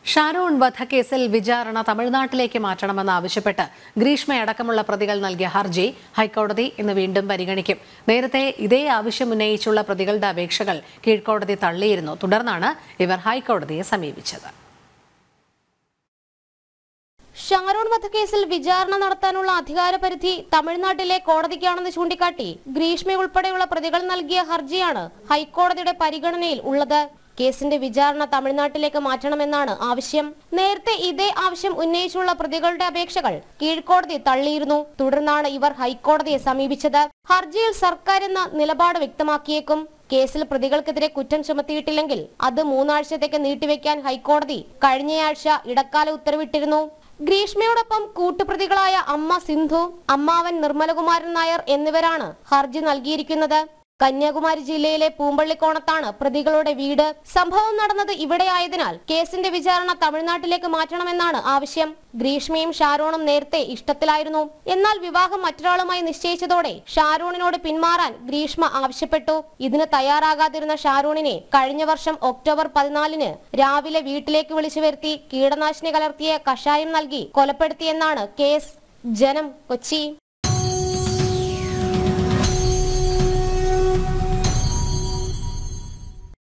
ഷാരൂൺ വധക്കേസിൽ വിചാരണ തമിഴ്നാട്ടിലേക്ക് മാറ്റണമെന്നാവശ്യപ്പെട്ട് ഗ്രീഷ്മയടക്കമുള്ള പ്രതികൾ നൽകിയ ഹർജി ഹൈക്കോടതി ഇന്ന് വീണ്ടും പരിഗണിക്കും നേരത്തെ ഇതേ ആവശ്യം ഉന്നയിച്ചുള്ള പ്രതികളുടെ അപേക്ഷകൾ കീഴ്ക്കോടതി തള്ളിയിരുന്നു തുടർന്നാണ് ഇവർ ഹൈക്കോടതിയെ സമീപിച്ചത് ഷാരോൺ വധക്കേസിൽ വിചാരണ നടത്താനുള്ള അധികാരപരിധി തമിഴ്നാട്ടിലെ കോടതിക്കാണെന്ന് ചൂണ്ടിക്കാട്ടി ഗ്രീഷ്മ ഉൾപ്പെടെയുള്ള പ്രതികൾ നൽകിയ ഹർജിയാണ് ഹൈക്കോടതിയുടെ പരിഗണനയിൽ ഉള്ളത് കേസിന്റെ വിചാരണ തമിഴ്നാട്ടിലേക്ക് മാറ്റണമെന്നാണ് ആവശ്യം നേരത്തെ ഇതേ ആവശ്യം ഉന്നയിച്ചുള്ള പ്രതികളുടെ അപേക്ഷകൾ കീഴ്ക്കോടതി തള്ളിയിരുന്നു തുടർന്നാണ് ഇവർ ഹൈക്കോടതിയെ സമീപിച്ചത് ഹർജിയിൽ സർക്കാർ എന്ന നിലപാട് വ്യക്തമാക്കിയേക്കും കേസിൽ പ്രതികൾക്കെതിരെ കുറ്റം ചുമത്തിയിട്ടില്ലെങ്കിൽ അത് മൂന്നാഴ്ചത്തേക്ക് നീട്ടിവെക്കാൻ ഹൈക്കോടതി കഴിഞ്ഞയാഴ്ച ഇടക്കാല ഉത്തരവിട്ടിരുന്നു ഗ്രീഷ്മയോടൊപ്പം കൂട്ടുപ്രതികളായ അമ്മ സിന്ധു അമ്മാവൻ നിർമ്മലകുമാരൻ നായർ എന്നിവരാണ് ഹർജി നൽകിയിരിക്കുന്നത് കന്യാകുമാരി ജില്ലയിലെ പൂമ്പള്ളിക്കോണത്താണ് പ്രതികളുടെ വീട് സംഭവം നടന്നത് ഇവിടെയായതിനാൽ കേസിന്റെ വിചാരണ തമിഴ്നാട്ടിലേക്ക് മാറ്റണമെന്നാണ് ആവശ്യം ഗ്രീഷ്മയും ഷാരോണും നേരത്തെ ഇഷ്ടത്തിലായിരുന്നു എന്നാൽ വിവാഹം മറ്റൊരാളുമായി നിശ്ചയിച്ചതോടെ ഷാരോണിനോട് പിന്മാറാൻ ഗ്രീഷ്മ ആവശ്യപ്പെട്ടു ഇതിന് തയ്യാറാകാതിരുന്ന ഷാരോണിനെ കഴിഞ്ഞ വർഷം ഒക്ടോബർ പതിനാലിന് രാവിലെ വീട്ടിലേക്ക് വിളിച്ചു വരുത്തി കീടനാശിനി കലർത്തിയ കഷായം നൽകി കൊലപ്പെടുത്തിയെന്നാണ് കേസ് ജനം കൊച്ചി